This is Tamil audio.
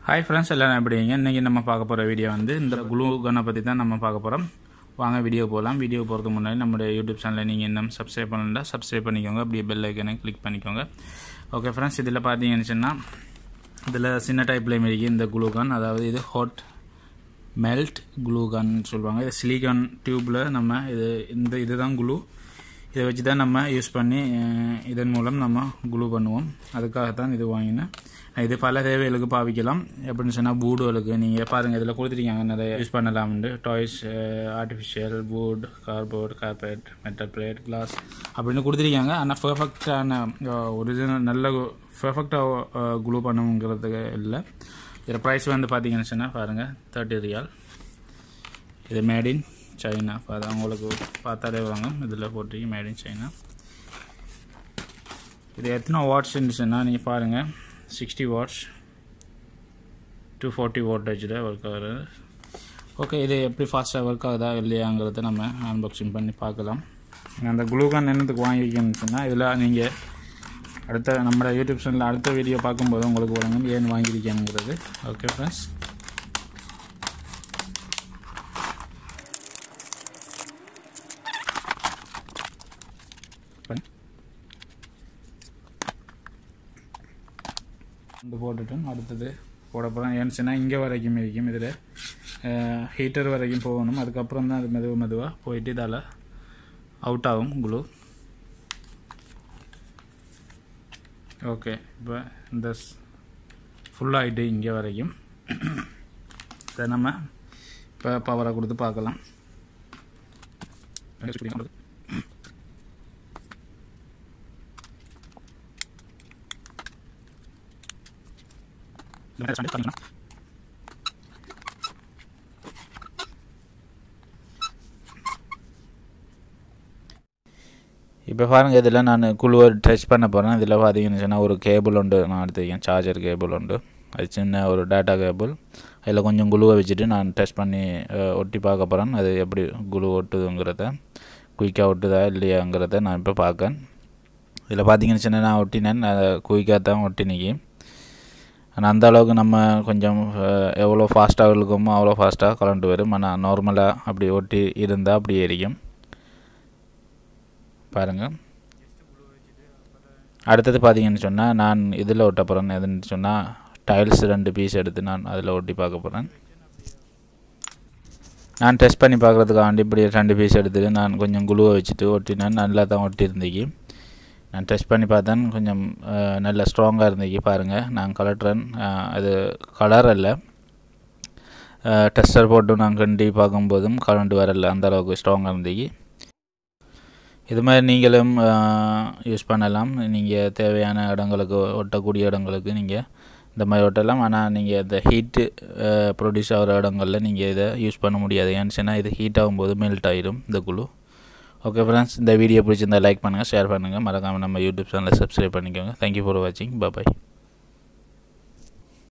ஹாய் ஃப்ரெண்ட்ஸ் எல்லோரும் எப்படிங்க இன்றைக்கி நம்ம பார்க்க போகிற வீடியோ வந்து இந்த குளூ கன்னை பற்றி தான் நம்ம பார்க்க போகிறோம் வாங்க வீடியோ போகலாம் வீடியோ போகிறதுக்கு முன்னாடி நம்மளுடைய யூடியூப் சேனலை நீங்கள் இன்னும் சப்ஸ்கிரைப் பண்ணலா சப்ஸ்கிரைப் பண்ணிக்கோங்க அப்படியே பெல் ஐக்கனை கிளிக் பண்ணிக்கோங்க ஓகே ஃப்ரெண்ட்ஸ் இதில் பார்த்தீங்கன்னு சொன்னால் இதில் சின்ன டைப்லேயும் இருக்குது இந்த குளூ கன் அதாவது இது ஹாட் மெல்ட் குளூ கன் சொல்லுவாங்க இது சிலிகான் டியூப்பில் நம்ம இது இந்த இதுதான் குளூ இதை வச்சு தான் நம்ம யூஸ் பண்ணி அஹ், இதன் மூலம் நம்ம குளூ பண்ணுவோம் அதுக்காகத்தான் இது வாங்கினேன் இது பல தேவைகளுக்கு பாவிக்கலாம் எப்படின்னு சொன்னால் பூடுகளுக்கு நீங்கள் பாருங்கள் இதில் கொடுத்துருக்காங்க நிறைய யூஸ் பண்ணலாம்னு toys artificial wood cardboard carpet metal plate glass அப்படின்னு கொடுத்துருக்காங்க ஆனால் பெர்ஃபெக்டான ஒரிஜினல் நல்ல பெர்ஃபெக்டாக குளூ பண்ணுங்கிறதுக்கு இல்லை இதில் ப்ரைஸ் வந்து பார்த்தீங்கன்னு சொன்னால் பாருங்கள் தேர்ட்டி ரியால் இது மேட் இன் சைனா அது அவங்களுக்கு பார்த்தாலே வாங்க இதில் போட்டிருக்கு மேட் இன் சைனா இது எத்தனை வாட்ஸ் இருந்துச்சுன்னா நீங்கள் பாருங்கள் சிக்ஸ்டி வாட்ஸ் டூ ஃபார்ட்டி வாட்டேஜில் ஒர்க் ஆகுது ஓகே இது எப்படி ஃபாஸ்ட்டாக ஒர்க் ஆகுதா இல்லையாங்கிறத நம்ம அன்பாக்சிங் பண்ணி பார்க்கலாம் அந்த குளூகான் என்னத்துக்கு வாங்கிக்கணும்னு சொன்னால் இதில் நீங்கள் அடுத்த நம்ம யூடியூப் சேனலில் அடுத்த வீடியோ பார்க்கும்போது உங்களுக்கு வழங்கும் ஏன் வாங்கியிருக்கேங்கிறது ஓகே ஃப்ரெண்ட்ஸ் இது போட்டுட்டோம் அடுத்தது போட போகிறோம் ஏன்னு சொன்னால் இங்கே வரைக்கும் இருக்கும் இதில் ஹீட்டர் வரைக்கும் போகணும் அதுக்கப்புறம் தான் அது மெதுவாக மெதுவாக போயிட்டு இதால் அவுட் ஆகும் குளூ ஓகே இப்போ இந்த ஃபுல்லாகிட்டு இங்கே வரைக்கும் இதை நம்ம இப்போ பவரை கொடுத்து பார்க்கலாம் இப்போ பாருங்கள் இதில் நான் குழுவை டச் பண்ண போகிறேன் இதில் பார்த்தீங்கன்னு சொன்னால் ஒரு கேபிள் உண்டு நான் எடுத்துருக்கேன் சார்ஜர் கேபிள் உண்டு அது சின்ன ஒரு டேட்டா கேபிள் அதில் கொஞ்சம் குழுவை வச்சுட்டு நான் டச் பண்ணி அஹ், ஒட்டி பார்க்க போகிறேன் அது எப்படி குழு ஒட்டுதுங்கிறத குயிக்காக ஒட்டுதா இல்லையாங்கிறத நான் இப்போ பார்க்கேன் இதில் பார்த்தீங்கன்னு சொன்னால் நான் ஒட்டினேன் குயிக்காக தான் ஒட்டினிக்கு ஆனால் அந்த அளவுக்கு நம்ம கொஞ்சம் அஹ், எவ்வளோ ஃபாஸ்ட்டாக இழுக்கமோ அவ்வளோ ஃபாஸ்ட்டாக கலண்டு வரும் ஆனால் நார்மலாக அப்படி ஒட்டி இருந்தால் அப்படி எரியும் பாருங்கள் அடுத்தது பார்த்தீங்கன்னு சொன்னால் நான் இதில் ஒட்ட போகிறேன் எதுன்னு சொன்னால் டைல்ஸ் ரெண்டு பீஸ் எடுத்து நான் அதில் ஒட்டி பார்க்க போகிறேன் நான் டெஸ்ட் பண்ணி பார்க்குறதுக்காண்டி இப்படி ரெண்டு பீஸ் எடுத்துட்டு நான் கொஞ்சம் குழுவை வச்சுட்டு ஒட்டினேன் நல்லா தான் ஒட்டியிருந்தீங்க நான் டெஸ்ட் பண்ணி பார்த்தேன் கொஞ்சம் அஹ், நல்ல ஸ்ட்ராங்காக இருந்தீங்க பாருங்கள் நான் கலட்டுறேன் அஹ், அது கலர் அல்ல டெஸ்டர் போட்டு நான் கண்டி பார்க்கும்போதும் கலண்டு வரல அந்த அளவுக்கு ஸ்ட்ராங்காக இருந்தீங்க இது மாதிரி நீங்களும் யூஸ் பண்ணலாம் நீங்கள் தேவையான இடங்களுக்கு ஒட்டக்கூடிய இடங்களுக்கு நீங்கள் இந்த மாதிரி ஒட்டலாம் ஆனால் நீங்கள் இந்த ஹீட்டு ப்ரொடியூஸ் ஆகிற இடங்களில் நீங்கள் இதை யூஸ் பண்ண முடியாது ஏன்னு சொன்னால் இது ஹீட் ஆகும்போது மெல்ட் ஆகிடும் இந்த குழு ஓகே ஃப்ரெண்ட்ஸ் இந்த வீடியோ பிடிச்சிருந்தா லைக் பண்ணுங்கள் ஷேர் பண்ணுங்கள் மறக்காமல் நம்ம யூடியூப் சேனலை சப்ஸ்கிரைப் பண்ணிக்கோங்க தேங்க்யூ ஃபார் வாட்சிங் பாய்